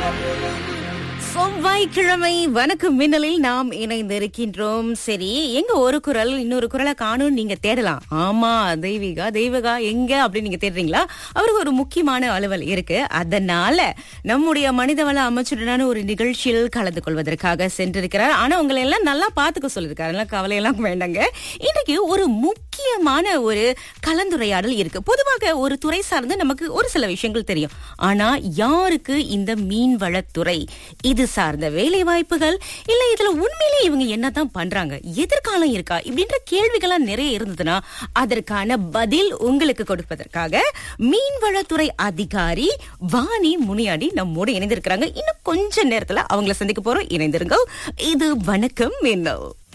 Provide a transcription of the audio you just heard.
செவ்வாய்க்கிழமை வணக்கம் மின்னலில் நாம் இணைந்திருக்கின்றோம் சரி எங்க ஒரு குரல் இன்னொரு குரலை காணும் நீங்க தேடலாம் ஆமா தெய்வீகா தெய்வகா எங்க அப்படின்னு நீங்க தேடுறீங்களா அவருக்கு ஒரு முக்கியமான அலுவல் இருக்கு அதனால நம்முடைய மனிதவள அமைச்சருடனான ஒரு நிகழ்ச்சியில் கலந்து கொள்வதற்காக சென்றிருக்கிறார் ஆனா உங்களை எல்லாம் நல்லா பாத்துக்க சொல்லியிருக்காரு அதெல்லாம் கவலையெல்லாம் வேண்டாங்க இன்னைக்கு ஒரு முக்கியமான ஒரு கலந்துரையாடல் இருக்கு பொதுவாக ஒரு துறை சார்ந்து நமக்கு ஒரு சில விஷயங்கள் தெரியும் ஆனா யாருக்கு இந்த மீன்வளத்துறை இது சார்ந்த வேலை வாய்ப்புகள் இல்ல இதுல உண்மையிலேயே இவங்க என்னதான் பண்றாங்க எதிர்காலம் இருக்கா இப்படின்ற கேள்விகள்லாம் நிறைய இருந்ததுன்னா அதற்கான பதில் உங்களுக்கு கொடுப்பதற்காக மீன்வளத்துறை அதிகாரி வாணி முனியாடி நம்மோடு இணைந்திருக்கிறாங்க இன்னும் கொஞ்ச நேரத்துல அவங்கள சந்திக்க போறோம் இணைந்திருங்க இது வணக்கம் மின்னல்